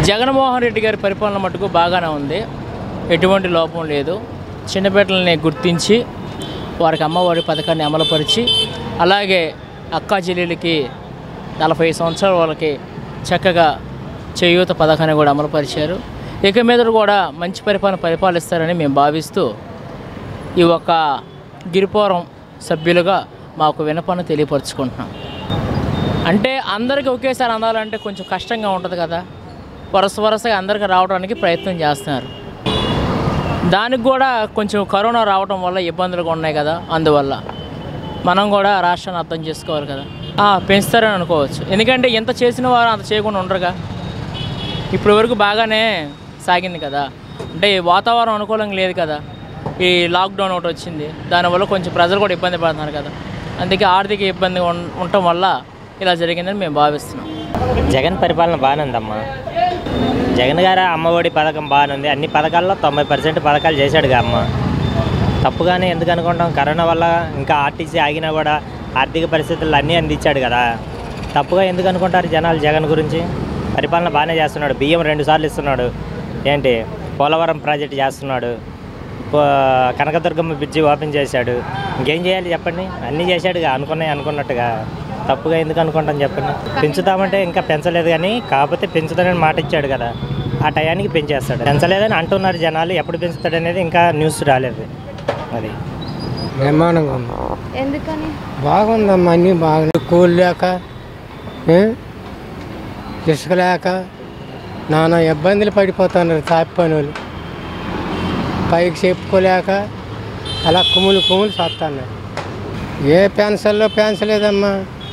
జగన్మోహన్ రెడ్డి గారి పరిపాలన మటుకు బాగానే ఉంది ఎటువంటి లోపం లేదు చిన్నపిల్లల్ని గుర్తించి వారికి అమ్మఒడి పథకాన్ని అమలుపరిచి అలాగే అక్కా చెల్లెలకి నలభై సంవత్సరాల వాళ్ళకి చక్కగా చేయూత పథకాన్ని కూడా అమలుపరిచారు ఇక మీద కూడా మంచి పరిపాలన పరిపాలిస్తారని మేము భావిస్తూ ఈ ఒక గిరిపురం సభ్యులుగా మాకు వినపను తెలియపరుచుకుంటున్నాం అంటే అందరికీ ఒకేసారి అందాలంటే కొంచెం కష్టంగా ఉంటుంది కదా వరుస వరుసగా అందరికీ రావడానికి ప్రయత్నం చేస్తున్నారు దానికి కూడా కొంచెం కరోనా రావడం వల్ల ఇబ్బందులుగా ఉన్నాయి కదా అందువల్ల మనం కూడా రాష్ట్రాన్ని అర్థం చేసుకోవాలి కదా ఆ, పెంచుతారని అనుకోవచ్చు ఎందుకంటే ఎంత చేసిన వారు అంత చేయకుండా ఉండరుగా ఇప్పటి వరకు బాగానే సాగింది కదా అంటే ఈ వాతావరణం అనుకూలంగా లేదు కదా ఈ లాక్డౌన్ ఒకటి వచ్చింది దానివల్ల కొంచెం ప్రజలు కూడా ఇబ్బంది పడుతున్నారు కదా అందుకే ఆర్థిక ఇబ్బంది ఉన్- ఉండటం వల్ల ఇలా జరిగిందని మేము భావిస్తున్నాం జగన్ పరిపాలన బాగానే ఉందమ్మా జగన్ గారు అమ్మఒడి పథకం బాగానే ఉంది అన్ని పథకాల్లో తొంభై పర్సెంట్ పథకాలు చేశాడుగా అమ్మ తప్పుగానే ఎందుకు అనుకుంటాం కరోనా వల్ల ఇంకా ఆర్టీసీ ఆగినా కూడా ఆర్థిక పరిస్థితులు అన్నీ అందించాడు కదా తప్పుగా ఎందుకు అనుకుంటారు జనాలు జగన్ గురించి పరిపాలన బాగానే చేస్తున్నాడు బియ్యం రెండు సార్లు ఇస్తున్నాడు ఏంటి పోలవరం ప్రాజెక్ట్ చేస్తున్నాడు పో- కనకదుర్గమ్మ బ్రిడ్జి ఓపెన్ చేశాడు ఇంకేం చేయాలి చెప్పండి అన్నీ చేశాడుగా అనుకున్నాయి అనుకున్నట్టుగా తప్పుగా ఎందుకు అనుకుంటాం చెప్పండి పెంచుతామంటే ఇంకా పెంచలేదు కానీ కాకపోతే పెంచుతానని మాట ఇచ్చాడు కదా ఆ టయానికి పెంచేస్తాడు పెంచలేదని అంటున్నారు జనాలు ఎప్పుడు పెంచుతాడు అనేది ఇంకా న్యూస్ రాలేదు అది బ్రహ్మాండంగా ఉంది ఎందుకని బాగుందమ్మా అన్నీ బాగున్నాయి కూలి లేక ఏ? ఇసుక లేక నానా ఇబ్బందులు పడిపోతున్నారు తాపి పనులు పైకి చెప్పుకోలేక అలా కుమ్ములు కుమ్ములు చేస్తున్నారు ఏ పెన్షన్లో పెంచలేదమ్మా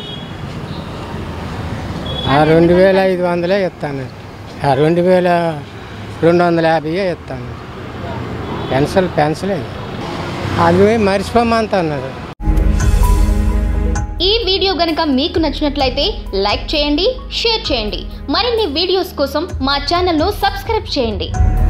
ఆ రెండు వేల ఐదు వందలే ఇస్తాను ఆ రెండు వేల రెండు వందల యాభైయే ఇస్తాను పెన్షన్ పెంచలేదు అది మర్చిపోమంటున్నారు ఈ వీడియో గనుక మీకు నచ్చినట్లయితే లైక్ చేయండి షేర్ చేయండి మరిన్ని వీడియోస్ కోసం మా ఛానల్ను సబ్స్క్రైబ్ చేయండి